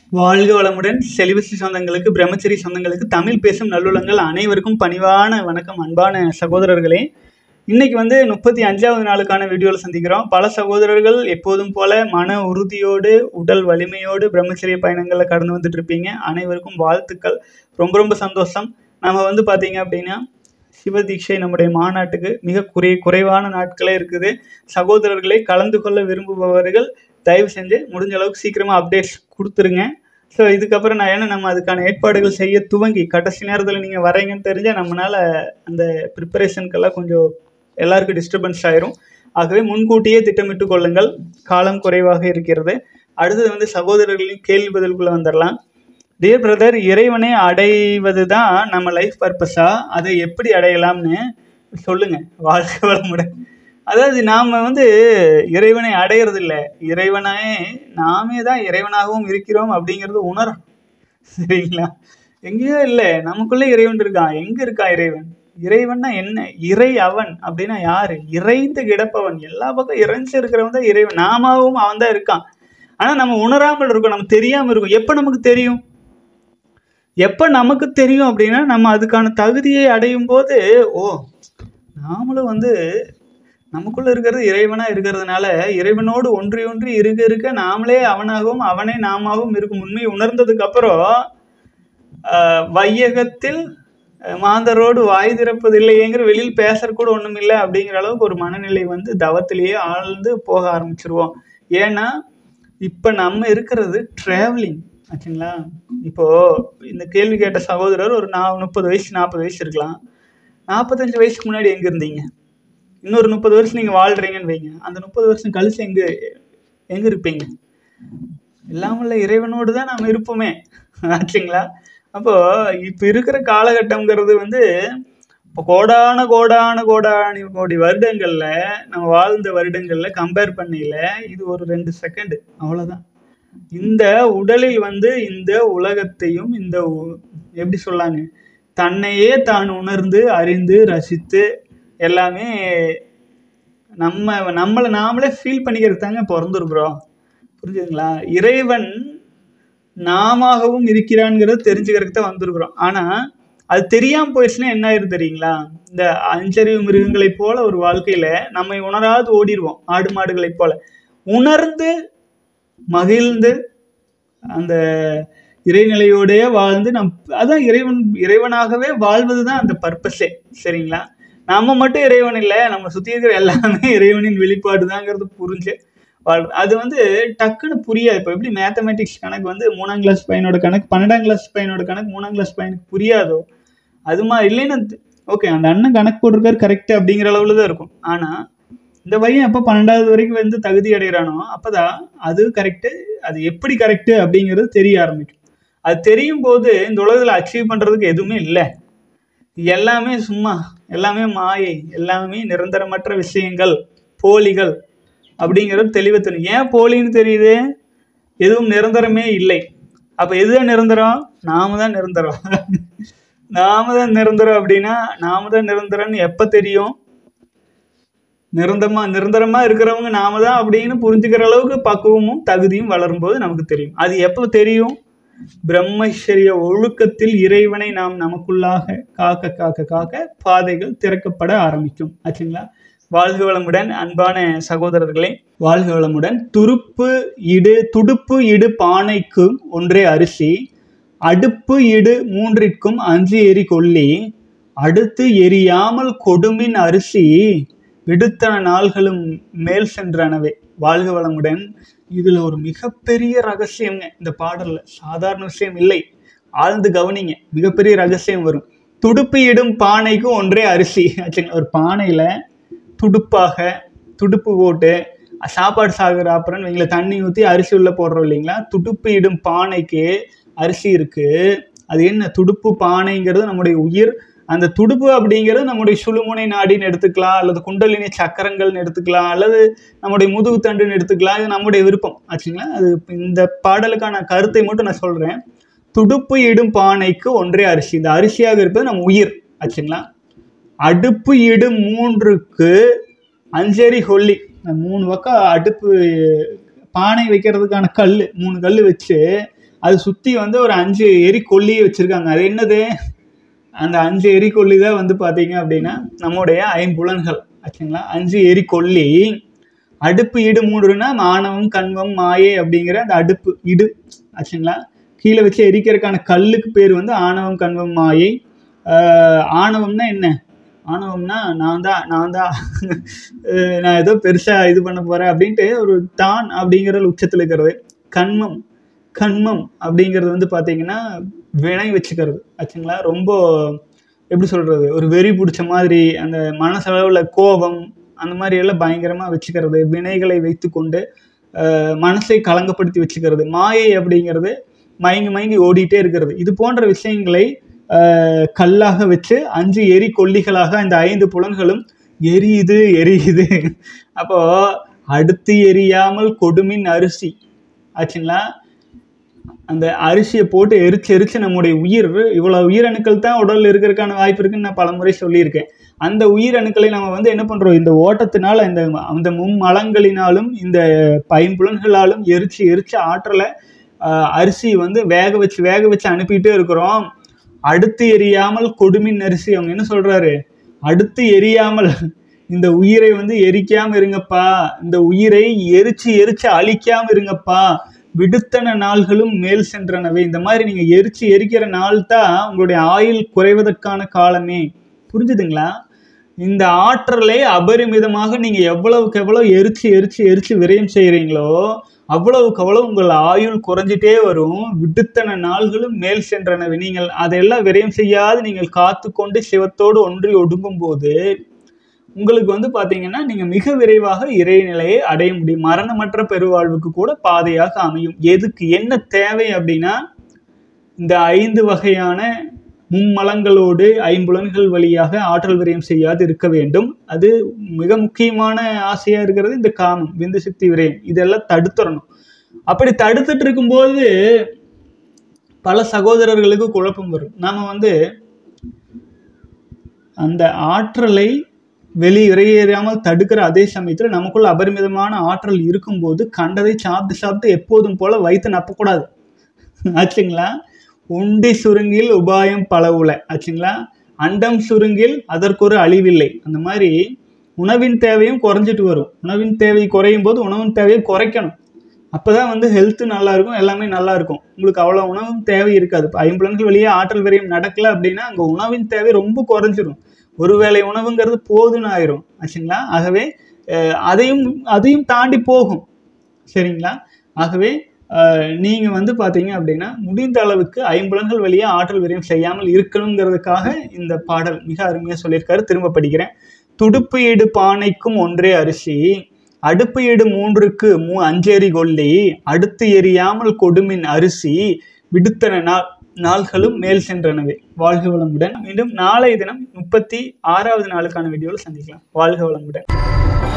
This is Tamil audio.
வாழ்க வளமுடன் செலிபசி சொந்தங்களுக்கு பிரம்மச்சரி சொந்தங்களுக்கு தமிழ் பேசும் நல்லுள்ளங்கள் அனைவருக்கும் பணிவான வணக்கம் அன்பான சகோதரர்களே இன்னைக்கு வந்து முப்பத்தி அஞ்சாவது நாளுக்கான வீடியோவில் சந்திக்கிறோம் பல சகோதரர்கள் எப்போதும் போல மன உறுதியோடு உடல் வலிமையோடு பிரம்மச்சரிய பயணங்களில் கடந்து வந்துட்டு இருப்பீங்க அனைவருக்கும் வாழ்த்துக்கள் ரொம்ப ரொம்ப சந்தோஷம் நம்ம வந்து பார்த்தீங்க அப்படின்னா சிவதீட்சை நம்முடைய மாநாட்டுக்கு மிக குறை குறைவான நாட்களே இருக்குது சகோதரர்களை கலந்து கொள்ள விரும்புபவர்கள் தயவு செஞ்சு முடிஞ்ச அளவுக்கு சீக்கிரமாக அப்டேட்ஸ் கொடுத்துருங்க ஸோ இதுக்கப்புறம் நான் ஏன்னா நம்ம அதுக்கான ஏற்பாடுகள் செய்ய துவங்கி கடைசி நேரத்தில் நீங்கள் வரீங்கன்னு தெரிஞ்சால் நம்மளால் அந்த ப்ரிப்பரேஷனுக்கெல்லாம் கொஞ்சம் எல்லாருக்கும் டிஸ்டர்பன்ஸ் ஆயிரும் ஆகவே முன்கூட்டியே திட்டமிட்டு கொள்ளுங்கள் காலம் குறைவாக இருக்கிறது அடுத்தது வந்து சகோதரர்களின் கேள்வி பதிலுக்குள்ளே வந்துடலாம் டியர் பிரதர் இறைவனை அடைவது தான் நம்ம லைஃப் பர்பஸா அதை எப்படி அடையலாம்னு சொல்லுங்க வாழ்க்கை வளமுடன் அதாவது நாம் வந்து இறைவனை அடையிறது இல்லை இறைவனே நாமே தான் இறைவனாகவும் இருக்கிறோம் அப்படிங்கிறது உணரும் சரிங்களா எங்கேயோ இல்லை நமக்குள்ளே இறைவன் இருக்கான் எங்கே இருக்கான் இறைவன் இறைவன்னா என்ன இறை அவன் அப்படின்னா யாரு இறைந்து கிடப்பவன் எல்லா பக்கம் இறைஞ்சு இருக்கிறவன் தான் இறைவன் நாமாவும் அவன் தான் இருக்கான் ஆனால் நம்ம உணராமல் இருக்கோம் நம்ம தெரியாமல் இருக்கும் எப்போ நமக்கு தெரியும் எப்போ நமக்கு தெரியும் அப்படின்னா நம்ம அதுக்கான தகுதியை அடையும் போது ஓ நாமளும் வந்து நமக்குள்ள இருக்கிறது இறைவனா இருக்கிறதுனால இறைவனோடு ஒன்றி ஒன்றி இருக்க இருக்க நாமளே அவனாகவும் அவனே நாமாகவும் இருக்கும் உண்மையை உணர்ந்ததுக்கு அப்புறம் ஆஹ், வையகத்தில் அஹ், மாந்தரோடு வாய் திறப்பதில்லையேங்கிற வெளியில் பேசுற கூட ஒண்ணும் இல்லை அப்படிங்கிற அளவுக்கு ஒரு மனநிலை வந்து தவத்திலேயே ஆழ்ந்து போக ஆரம்பிச்சிருவோம் ஏன்னா இப்ப நம்ம இருக்கிறது டிராவலிங் ஆச்சுங்களா இப்போ இந்த கேள்வி கேட்ட சகோதரர் ஒரு நா முப்பது வயசு நாற்பது வயசு இருக்கலாம் நாற்பத்தஞ்சு வயசுக்கு முன்னாடி எங்க இருந்தீங்க இன்னொரு முப்பது வருஷம் நீங்க வாழ்றீங்கன்னு வைங்க அந்த முப்பது வருஷம் கழிச்சு எங்க எங்க இருப்பீங்க இல்லாமல்ல இறைவனோடு தான் நாம் இருப்போமே ஆச்சுங்களா அப்போ இப்ப இருக்கிற காலகட்டம்ங்கிறது வந்து இப்போ கோடான கோடான கோடான கோடி வருடங்கள்ல நம்ம வாழ்ந்த வருடங்கள்ல கம்பேர் பண்ணையில இது ஒரு ரெண்டு செகண்ட் அவ்வளவுதான் இந்த உடலில் வந்து இந்த உலகத்தையும் இந்த உ- எப்படி சொல்லாங்க தன்னையே தான் உணர்ந்து அறிந்து ரசித்து எல்லாமே நம்ம நம்மளை நாமளே ஃபீல் பண்ணிக்கிறது தாங்க பிறந்திருக்கிறோம் புரிஞ்சுதுங்களா இறைவன் நாமாகவும் இருக்கிறான்ங்கிறத தெரிஞ்சுக்கிறதுக்கு தான் வந்திருக்கிறோம் ஆனா அது தெரியாம போயிடுச்சுன்னா என்ன ஆயிரும் தெரியுங்களா இந்த அஞ்சறிவு மிருகங்களைப் போல ஒரு வாழ்க்கையில நம்மை உணராது ஓடிடுவோம் ஆடு மாடுகளைப் போல உணர்ந்து மகிழ்ந்து அந்த இறைநிலையோடயே வாழ்ந்து நம் அதான் இறைவன் இறைவனாகவே வாழ்வது தான் அந்த பர்பஸே சரிங்களா நம்ம மட்டும் இறைவன் இல்லை நம்ம சுற்றி இருக்கிற எல்லாமே இறைவனின் வெளிப்பாடு தாங்கிறது புரிஞ்சு வாழ் அது வந்து டக்குன்னு புரியாது இப்போ எப்படி மேத்தமெட்டிக்ஸ் கணக்கு வந்து மூணாம் கிளாஸ் பையனோட கணக்கு பன்னெண்டாம் கிளாஸ் பையனோட கணக்கு மூணாம் கிளாஸ் பையனுக்கு புரியாதோ அது மாதிரி இல்லைன்னா ஓகே அந்த அண்ணன் கணக்கு போட்டிருக்காரு கரெக்ட் அப்படிங்கிற அளவுல தான் இருக்கும் ஆனால் இந்த பையன் எப்போ பன்னெண்டாவது வரைக்கும் வந்து தகுதி அடைகிறானோ அப்பதான் அது கரெக்டு அது எப்படி கரெக்டு அப்படிங்கிறது தெரிய ஆரம்பிக்கும் அது தெரியும் போது இந்த உலகத்தில் அச்சீவ் பண்ணுறதுக்கு எதுவுமே இல்லை எல்லாமே சும்மா எல்லாமே மாயை எல்லாமே நிரந்தரமற்ற விஷயங்கள் போலிகள் அப்படிங்கிறது தெளிவாக தெரியும் ஏன் போலின்னு தெரியுது எதுவும் நிரந்தரமே இல்லை அப்போ எதுதான் நிரந்தரம் நாம தான் நிரந்தரம் நாம தான் நிரந்தரம் அப்படின்னா நாம தான் நிரந்தரம்னு எப்போ தெரியும் நிரந்தரமா நிரந்தரமா இருக்கிறவங்க நாம தான் அப்படின்னு புரிஞ்சுக்கிற அளவுக்கு பக்குவமும் தகுதியும் வளரும்போது நமக்கு தெரியும் அது எப்போ தெரியும் பிரம்மச்சரிய ஒழுக்கத்தில் இறைவனை நாம் நமக்குள்ளாக காக்க காக்க காக்க பாதைகள் திறக்கப்பட ஆரம்பிக்கும் ஆச்சுங்களா வாழ்க வளமுடன் அன்பான சகோதரர்களே வாழ்க வளமுடன் துருப்பு இடு துடுப்பு இடு பானைக்கும் ஒன்றே அரிசி அடுப்பு இடு மூன்றிற்கும் அஞ்சு எரி கொல்லி அடுத்து எரியாமல் கொடுமின் அரிசி விடுத்தன நாள்களும் மேல் சென்றனவே வாழ்க வளமுடன் இதுல ஒரு மிகப்பெரிய ரகசியம்ங்க இந்த பாடல்ல சாதாரண விஷயம் இல்லை ஆழ்ந்து கவனிங்க மிகப்பெரிய ரகசியம் வரும் துடுப்பு இடும் பானைக்கு ஒன்றே அரிசி ஆச்சுங்களா ஒரு பானையில துடுப்பாக துடுப்பு போட்டு சாப்பாடு சாகுற அப்புறம் வைங்கள தண்ணி ஊற்றி அரிசி உள்ள போடுறோம் இல்லைங்களா துடுப்பு இடும் பானைக்கு அரிசி இருக்கு அது என்ன துடுப்பு பானைங்கிறது நம்முடைய உயிர் அந்த துடுப்பு அப்படிங்கிறது நம்முடைய சுழுமுனை நாடின்னு எடுத்துக்கலாம் அல்லது குண்டலினி சக்கரங்கள்னு எடுத்துக்கலாம் அல்லது நம்முடைய முதுகு தண்டுன்னு எடுத்துக்கலாம் இது நம்முடைய விருப்பம் ஆச்சுங்களா அது இந்த பாடலுக்கான கருத்தை மட்டும் நான் சொல்றேன் துடுப்பு இடும் பானைக்கு ஒன்றே அரிசி இந்த அரிசியாக இருப்பது நம்ம உயிர் ஆச்சுங்களா அடுப்பு இடு மூன்றுக்கு அஞ்சரி கொல்லி இந்த மூணு பக்கம் அடுப்பு பானை வைக்கிறதுக்கான கல் மூணு கல் வச்சு அது சுற்றி வந்து ஒரு அஞ்சு எரி கொல்லியை வச்சுருக்காங்க அது என்னது அந்த அஞ்சு எரி கொல்லி தான் வந்து பார்த்தீங்க அப்படின்னா நம்முடைய ஐம்புலன்கள் ஆச்சுங்களா அஞ்சு எரி கொல்லி அடுப்பு இடு மூடுனா மானவம் கண்வம் மாயை அப்படிங்கிற அந்த அடுப்பு இடு ஆச்சுங்களா கீழே வச்சு எரிக்கிறதுக்கான கல்லுக்கு பேர் வந்து ஆணவம் கண்வம் மாயை ஆஹ் ஆணவம்னா என்ன ஆணவம்னா நான் தான் நான் தான் அஹ் நான் ஏதோ பெருசாக இது பண்ண போகிறேன் அப்படின்ட்டு ஒரு தான் அப்படிங்கிற உச்சத்தில் இருக்கிறது கண்மம் கண்மம் அப்படிங்கிறது வந்து பார்த்தீங்கன்னா வினை வச்சுக்கிறது ஆச்சுங்களா ரொம்ப எப்படி சொல்கிறது ஒரு வெறி பிடிச்ச மாதிரி அந்த மனசளவில் கோபம் அந்த மாதிரி எல்லாம் பயங்கரமாக வச்சுக்கிறது வினைகளை வைத்துக்கொண்டு அஹ், மனசை கலங்கப்படுத்தி வச்சுக்கிறது மாயை அப்படிங்கிறது மயங்கி மயங்கி ஓடிட்டே இருக்கிறது இது போன்ற விஷயங்களை அஹ், கல்லாக வச்சு அஞ்சு எரி கொல்லிகளாக இந்த ஐந்து புலன்களும் எரியுது எரியுது அப்போ அடுத்து எரியாமல் கொடுமின் அரிசி ஆச்சுங்களா அந்த அரிசியை போட்டு எரிச்சு எரிச்சு நம்முடைய உயிர் இவ்வளோ உயிரணுக்கள் தான் உடல்ல இருக்கிறதுக்கான வாய்ப்பு இருக்குன்னு நான் பலமுறை சொல்லியிருக்கேன் அந்த உயிரணுக்களை நம்ம வந்து என்ன பண்றோம் இந்த ஓட்டத்தினால இந்த அந்த மும்மலங்களினாலும் இந்த பைம்புலன்களாலும் எரிச்சு எரிச்சு ஆற்றலை ஆஹ், அரிசி வந்து வேக வச்சு வேக வச்சு அனுப்பிட்டே இருக்கிறோம் அடுத்து எரியாமல் கொடுமின் அரிசி அவங்க என்ன சொல்றாரு அடுத்து எரியாமல் இந்த உயிரை வந்து எரிக்காம இருங்கப்பா இந்த உயிரை எரிச்சு எரிச்சு அழிக்காம இருங்கப்பா விடுத்தன நாள்களும் மேல் சென்றனவே இந்த மாதிரி நீங்க எரிச்சு எரிக்கிற நாள் தான் உங்களுடைய ஆயுள் குறைவதற்கான காலமே புரிஞ்சுதுங்களா இந்த ஆற்றலை அபரிமிதமாக நீங்க எவ்வளவுக்கு எவ்வளவு எரிச்சு எரிச்சு எரிச்சு விரயம் செய்றீங்களோ அவ்வளவுக்கு அவ்வளவு உங்கள் ஆயுள் குறைஞ்சிட்டே வரும் விடுத்தன நாள்களும் மேல் சென்றனவே நீங்கள் அதையெல்லாம் விரயம் செய்யாது நீங்கள் காத்து கொண்டு சிவத்தோடு ஒன்றி ஒடுங்கும் போது உங்களுக்கு வந்து பாத்தீங்கன்னா நீங்க மிக விரைவாக இறைநிலையை அடைய முடியும் மரணமற்ற பெருவாழ்வுக்கு கூட பாதையாக அமையும் எதுக்கு என்ன தேவை அப்படின்னா இந்த ஐந்து வகையான மும்மலங்களோடு ஐம்புலன்கள் வழியாக ஆற்றல் விரயம் செய்யாது இருக்க வேண்டும் அது மிக முக்கியமான ஆசையா இருக்கிறது இந்த காமம் விந்து சக்தி விரயம் இதெல்லாம் தடுத்துறணும் அப்படி தடுத்துட்டு இருக்கும்போது பல சகோதரர்களுக்கு குழப்பம் வரும் நாம வந்து அந்த ஆற்றலை வெளியேறாமல் தடுக்கிற அதே சமயத்தில் நமக்குள்ள அபரிமிதமான ஆற்றல் இருக்கும்போது கண்டதை சாப்பிட்டு சாப்பிட்டு எப்போதும் போல வயிற்று நப்பக்கூடாது ஆச்சுங்களா உண்டி சுருங்கில் உபாயம் பலவுல ஆச்சுங்களா அண்டம் சுருங்கில் அதற்கொரு அழிவில்லை அந்த மாதிரி உணவின் தேவையும் குறைஞ்சிட்டு வரும் உணவின் தேவை குறையும் போது உணவின் தேவையை குறைக்கணும் அப்பதான் வந்து ஹெல்த் நல்லா இருக்கும் எல்லாமே நல்லா இருக்கும் உங்களுக்கு அவ்வளோ உணவும் தேவை இருக்காது இப்போ ஐம்புலன்கள் வெளியே ஆற்றல் விரயம் நடக்கல அப்படின்னா அங்கே உணவின் தேவை ரொம்ப குறைஞ்சிரும் ஒருவேளை உணவுங்கிறது போதுன்னு ஆயிரும் ஆச்சுங்களா ஆகவே அஹ், அதையும் அதையும் தாண்டி போகும் சரிங்களா ஆகவே அஹ், நீங்க வந்து பாத்தீங்க அப்படின்னா முடிந்த அளவுக்கு ஐம்புலன்கள் வழியே ஆற்றல் விரயம் செய்யாமல் இருக்கணுங்கிறதுக்காக இந்த பாடல் மிக அருமையா சொல்லியிருக்காரு திரும்ப படிக்கிறேன் துடுப்பு ஈடு பானைக்கும் ஒன்றே அரிசி அடுப்பு ஈடு மூன்றுக்கு மூ அஞ்சேரி கொல்லி அடுத்து எரியாமல் கொடுமின் அரிசி விடுத்தன நாள் நாள்களும் மேல் சென்றனவே வாழ்க வளமுடன் மீண்டும் நாளை தினம் முப்பத்தி ஆறாவது நாளுக்கான வீடியோவில் சந்திக்கலாம் வாழ்க வளமுடன்